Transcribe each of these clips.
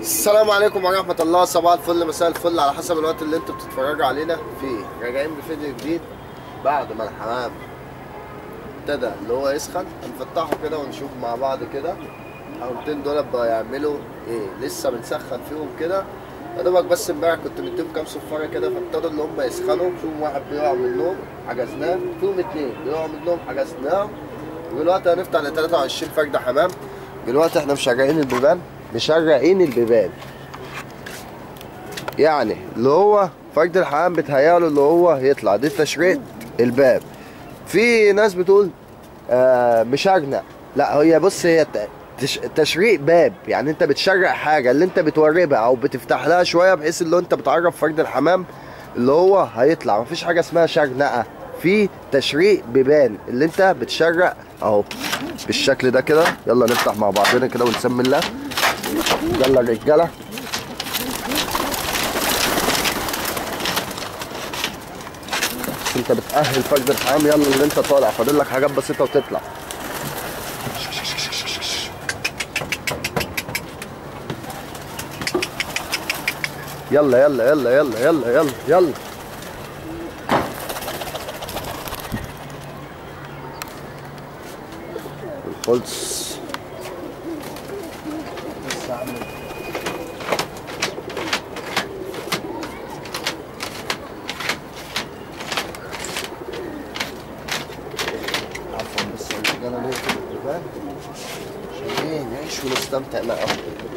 السلام عليكم ورحمة الله صباح الفل مساء الفل على حسب الوقت اللي انتوا بتتفرجوا علينا فيه راجعين بفيديو جديد بعد ما الحمام ابتدى اللي هو يسخن هنفتحه كده ونشوف مع بعض كده الحمامتين دول بقى يعملوا ايه لسه بنسخن فيهم كده يا دوبك بس امبارح كنت مديهم كام صفارة كده فابتدوا اللي هم يسخنوا فيهم واحد بيقع من النوم حجزناه فيهم اتنين بيقعوا من النوم حجزناهم ودلوقتي هنفتح ل 23 فردة حمام دلوقتي احنا مشرقين البيبان مشرقين البيبان يعني اللي هو فرد الحمام بتهيأله اللي هو يطلع دي تشريط الباب في ناس بتقول آه مشرنق لا هي بص هي ت- تش- تشريق باب يعني انت بتشرق حاجه اللي انت بتوربها او بتفتح لها شويه بحيث اللي انت بتعرف فرد الحمام اللي هو هيطلع مفيش حاجه اسمها شرنقه في تشريق بيبان اللي انت بتشرق اهو بالشكل ده كده يلا نفتح مع بعضنا كده ونسمي الله يلا الرجاله انت بتأهل فرد الحمام يلا اللي انت طالع فاضل لك حاجات بسيطه وتطلع يلا يلا يلا يلا يلا يلا يلا الفولس عفوا بس انا ليه كده البيبان عشان ايه نعيش ونستمتع معاهم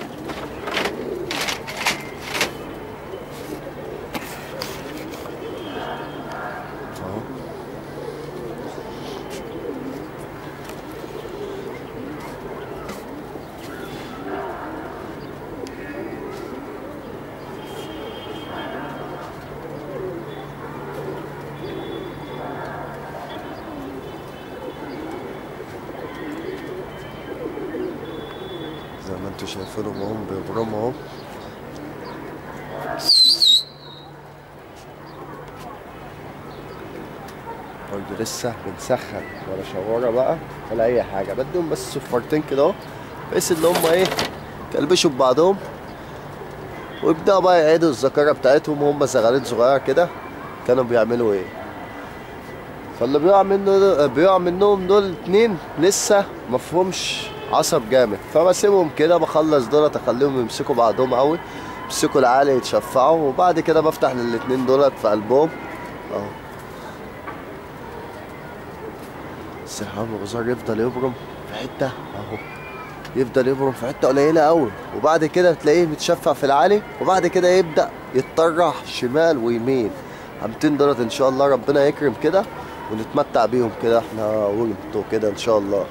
اهو زي ما انتوا شايفينهم اهم بيبرموا اهو برضه لسه بنسخن ولا شوارة بقى ولا أي حاجة بدهم بس صفارتين كده اهو بحيث إن هما إيه يكلبشوا ببعضهم ويبدأوا بقى يعيدوا الذاكرة بتاعتهم وهم صغيرين صغيرة كده كانوا بيعملوا إيه فاللي بيقع منه بيقع منهم دول اتنين لسه مفهومش عصب جامد فبسيبهم كده بخلص دولت اخليهم يمسكوا بعضهم قوي يمسكوا العالي يتشفعوا وبعد كده بفتح للاتنين دولت في قلبهم اهو بس الحمام الغزار يفضل يبرم في حته اهو يفضل يبرم في حته قليله قوي وبعد كده تلاقيه متشفع في العالي وبعد كده يبدا يتطرح شمال ويمين 200 دولار ان شاء الله ربنا يكرم كده ونتمتع بيهم كده احنا وانتوا كده ان شاء الله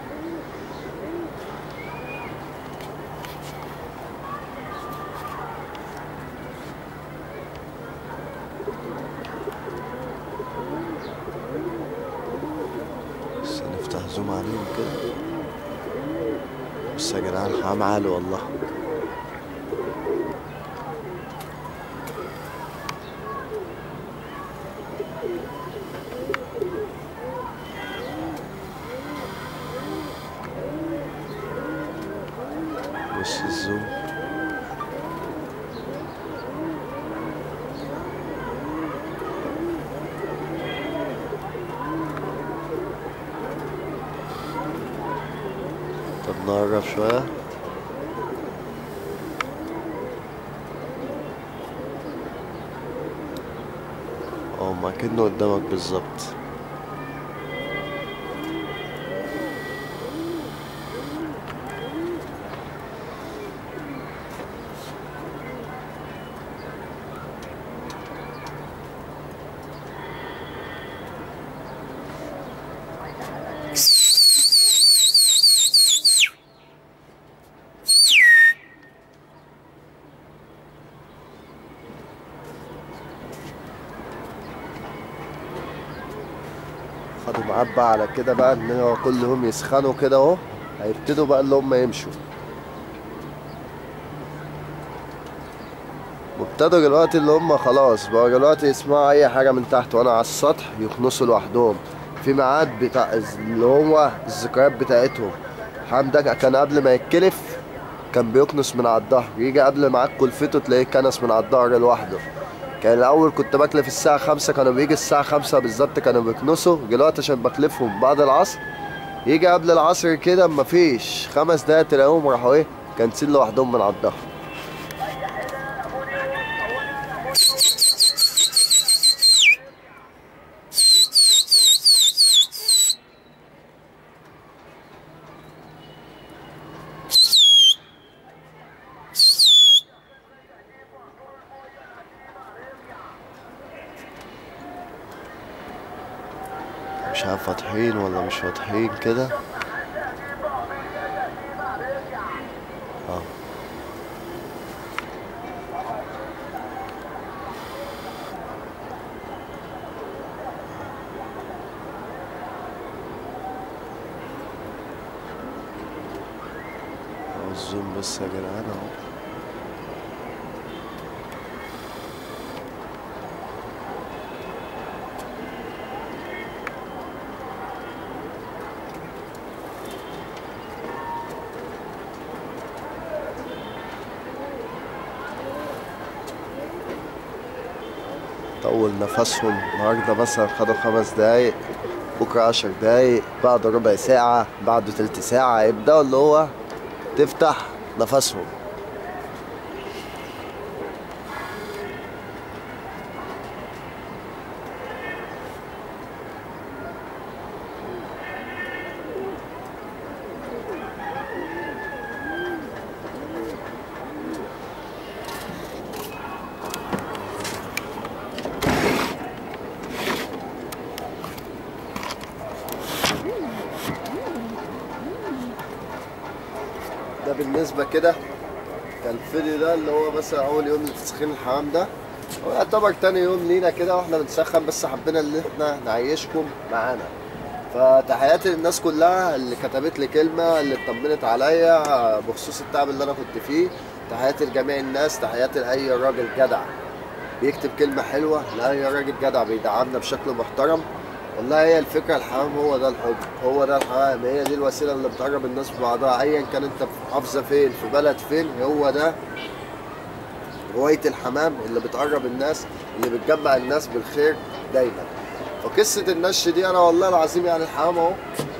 بس نفتح زوم عليهم كده بس يا جدعان الحمام عالي والله بص الزوم طب نقرب شوية اه ما كأنه قدامك بالظبط خدوا معاه بقى على كده بقى ان هو كلهم يسخنوا كده اهو هيبتدوا بقى اللي هم يمشوا وابتدوا دلوقتي اللي هم خلاص بقى دلوقتي يسمعوا اي حاجه من تحت وانا على السطح يكنسوا لوحدهم في ميعاد بتاع اللي هو الذكريات بتاعتهم الحمام ده كان قبل ما يتكلف كان بيكنس من على الظهر يجي قبل معاك كلفته تلاقيه كنس من على الظهر لوحده كان الاول كنت بكلف الساعه خمسة كانوا بيجي الساعه خمسة بالظبط كانوا بيكنسوا دلوقتي عشان بكلفهم بعد العصر يجي قبل العصر كده مفيش خمس دقايق تلاقيهم راحوا ايه كانسين لوحدهم من على الظهر مش عارف فاتحين ولا مش فاتحين كده اه أهو الزوم بس يا جدعان اهو طول نفسهم النهارده مثلا خدوا خمس دقايق بكرة عشر دقايق بعد ربع ساعة بعد تلت ساعة يبدأوا اللي هو تفتح نفسهم ده بالنسبة كده كان الفيديو ده اللي هو مثلا أول يوم لتسخين الحمام ده هو يعتبر تاني يوم لينا كده واحنا بنسخن بس حبينا ان احنا نعيشكم معانا فتحياتي للناس كلها اللي كتبت لي كلمة اللي اطمنت عليا بخصوص التعب اللي انا كنت فيه تحياتي لجميع الناس تحياتي لأي راجل جدع بيكتب كلمة حلوة لأي راجل جدع بيدعمنا بشكل محترم والله هي الفكرة الحمام هو ده الحب هو ده الحمام هي دي الوسيلة اللي بتقرب الناس ببعضها أيا كان أنت في محافظة فين في بلد فين هو ده هواية الحمام اللي بتقرب الناس اللي بتجمع الناس بالخير دايما وقصة النش دي أنا والله العظيم يعني الحمام أهو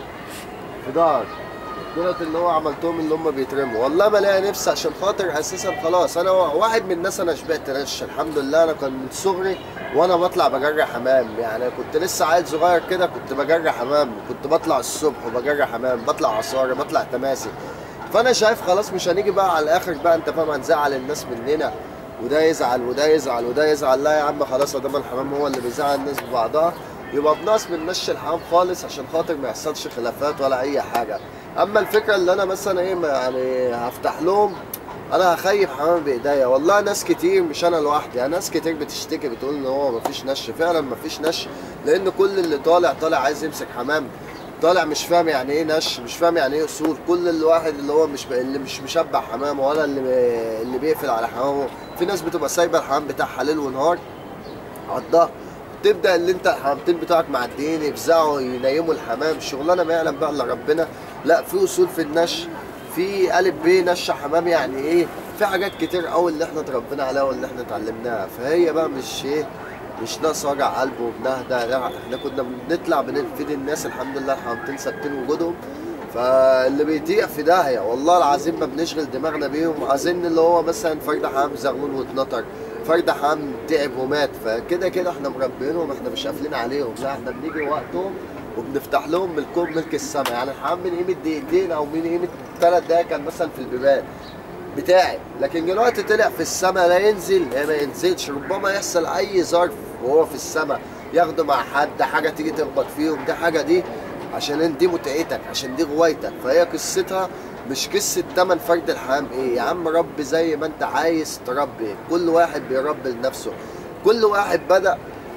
في ظهر دولت اللي هو عملتهم اللي هم بيترموا والله ما لاقي نفسي عشان خاطر اساسا خلاص انا واحد من الناس انا شبعت نش الحمد لله انا كان من صغري وانا بطلع بجري حمام يعني كنت لسه عيل صغير كده كنت بجري حمام كنت بطلع الصبح وبجري حمام بطلع عصارة بطلع تماسي فانا شايف خلاص مش هنيجي بقى على الاخر بقى انت فاهم هنزعل الناس مننا وده يزعل وده يزعل وده يزعل لا يا عم خلاص ده الحمام هو اللي بيزعل الناس ببعضها يبقى بنقص من نش الحمام خالص عشان خاطر ما يحصلش خلافات ولا اي حاجه اما الفكره اللي انا مثلا ايه ما يعني هفتح لهم انا هخيب حمام بايديا والله ناس كتير مش انا لوحدي يعني ناس كتير بتشتكي بتقول ان هو مفيش نش فعلا مفيش نش لان كل اللي طالع طالع عايز يمسك حمام طالع مش فاهم يعني ايه نش مش فاهم يعني ايه اصول كل الواحد اللي هو مش اللي مش مشبع حمامه ولا اللي اللي بيقفل على حمامه في ناس بتبقى سايبه الحمام بتاعها ليل ونهار على الظهر تبدا اللي انت الحمامتين بتوعك معديين يفزعوا ينيموا الحمام شغلانه ما يعلم بقى الا ربنا لا في اصول في النش في الف ب نش حمام يعني ايه في حاجات كتير قوي اللي احنا اتربينا عليها واللي احنا اتعلمناها فهي بقى مش ايه مش ناقص وجع قلب وبنهدى لا احنا كنا بنطلع بنفيد الناس الحمد لله الحمامتين ثابتين وجودهم فاللي بيضيع في داهيه والله العظيم ما بنشغل دماغنا بيهم اظن اللي هو مثلا فرد حمام زغلول واتنطر فرد حمام تعب ومات فكده كده احنا مربينهم احنا مش قافلين عليهم لا احنا بنيجي وقتهم وبنفتح لهم ملكهم ملك السماء يعني الحمام من قيمه دقيقتين او من قيمه ثلاث دقايق كان مثلا في البيبان بتاعي لكن دلوقتي طلع في السماء لا ينزل يا ما ينزلش ربما يحصل اي ظرف وهو في السماء ياخده مع حد حاجه تيجي تخبط فيهم دي حاجه دي عشان دي متعتك عشان دي غوايتك فهي قصتها مش قصة تمن فرد الحمام ايه يا عم رب زي ما انت عايز تربي كل واحد بيربي لنفسه كل واحد بدأ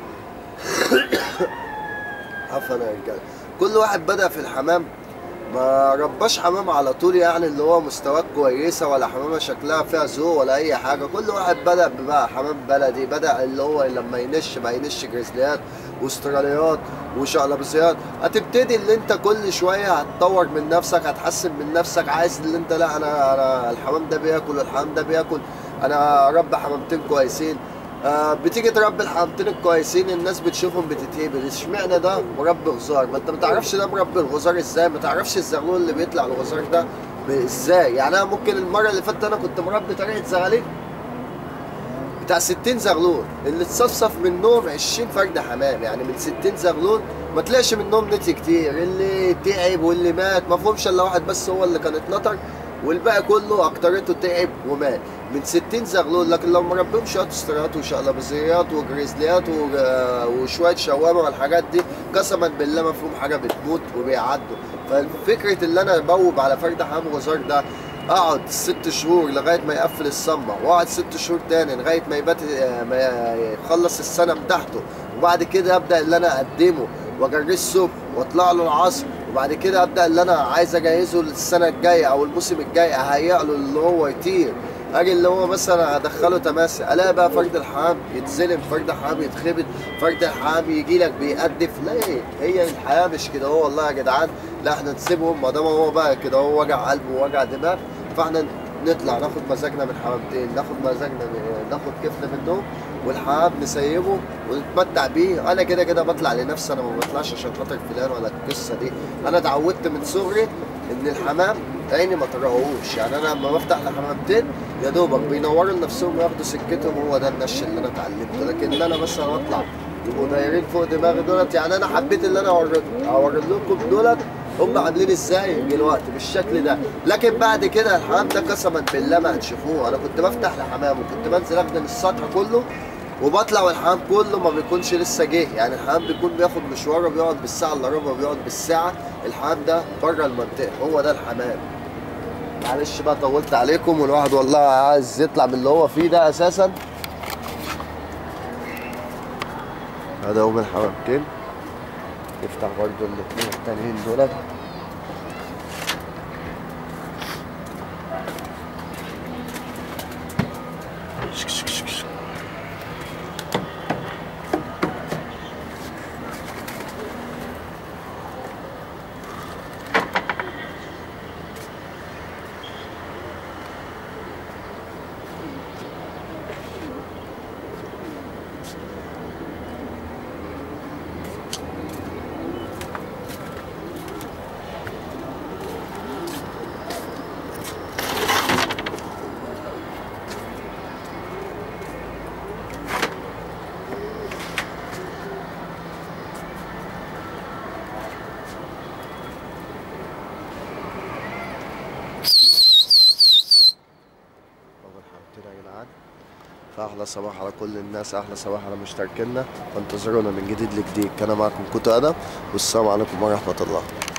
عفوا يا رجاله كل واحد بدأ في الحمام ما رباش حمام على طول يعني اللي هو مستواه كويسه ولا حمامه شكلها فيها ذوق ولا اي حاجه كل واحد بدا بقى حمام بلدي بدا اللي هو لما ينش بقى ينش جريزليات واستراليات وشقلبسيات هتبتدي اللي انت كل شويه هتطور من نفسك هتحسن من نفسك عايز اللي انت لا انا انا الحمام ده بياكل الحمام ده بياكل انا رب حمامتين كويسين آه بتيجي تربي الحمامتين الكويسين الناس بتشوفهم بتتهبل اشمعنى ده مربي غزار ما انت ما تعرفش ده مربي الغزار ازاي ما تعرفش الزغلول اللي بيطلع الغزار ده ب- ازاي يعني انا ممكن المره اللي فاتت انا كنت مربي طريقه زغاليل بتاع 60 زغلول اللي اتصفصف منهم 20 فرد حمام يعني من 60 زغلول ما تلاقيش منهم نتي كتير اللي تعب واللي مات ما فيهمش الا واحد بس هو اللي كان اتنطر والباقي كله اكترته تعب ومات من 60 زغلول لكن لو مربيهم شويه استرات وشقلبزيات وجريزليات و- وشويه شوامه والحاجات دي قسما بالله ما فيهم حاجه بتموت وبيعدوا ففكره اللي انا ابوب على فرد حمام غزار ده اقعد ست شهور لغايه ما يقفل الصمه واقعد ست شهور تاني لغايه ما يبات ما يخلص السنه بتاعته وبعد كده ابدا اللي انا اقدمه واجريه الصبح واطلع له العصر وبعد كده ابدا اللي انا عايز اجهزه للسنه الجايه او الموسم الجاي اهيئ له اللي هو يطير اجي اللي هو مثلا ادخله تماسي الاقي بقى فرد الحمام يتظلم فرد الحمام يتخبط فرد الحمام يجي لك بيقدف ليه هي الحياه مش كده هو والله يا جدعان لا احنا نسيبهم ما دام هو بقى كده هو وجع قلب ووجع دماغ فاحنا نطلع ناخد مزاجنا من حمامتين ناخد مزاجنا من- ناخد كيفنا منهم والحمام نسيبه ونتمتع بيه انا كده كده بطلع لنفسي انا ما بطلعش عشان خاطر فلان ولا القصه دي انا اتعودت من صغري ان الحمام عيني ما تراهوش يعني انا لما بفتح لحمامتين يا دوبك بينوروا لنفسهم وياخدوا سكتهم هو ده النش اللي انا اتعلمته لكن ان انا مثلا اطلع يبقوا دايرين فوق دماغي دولت يعني انا حبيت ان انا اوري اوري لكم دولت هم عاملين ازاي دلوقتي بالشكل ده لكن بعد كده الحمام ده قسما بالله ما هتشوفوه انا كنت بفتح لحمام وكنت بنزل اخدم السطح كله وبطلع والحمام كله ما بيكونش لسه جه يعني الحمام بيكون بياخد مشواره بيقعد بالساعه الا ربع بيقعد بالساعه الحمام ده بره المنطقه هو ده الحمام معلش بقى طولت عليكم والواحد والله عايز يطلع من اللي هو فيه ده اساسا هذا هم الحمامتين نفتح برضو الاثنين التانيين دول اول حلقتين يا جدعان فاحلى صباح على كل الناس احلى صباح على مشتركينا وانتظرونا من جديد لجديد كان معكم كوتو ادم والسلام عليكم ورحمه الله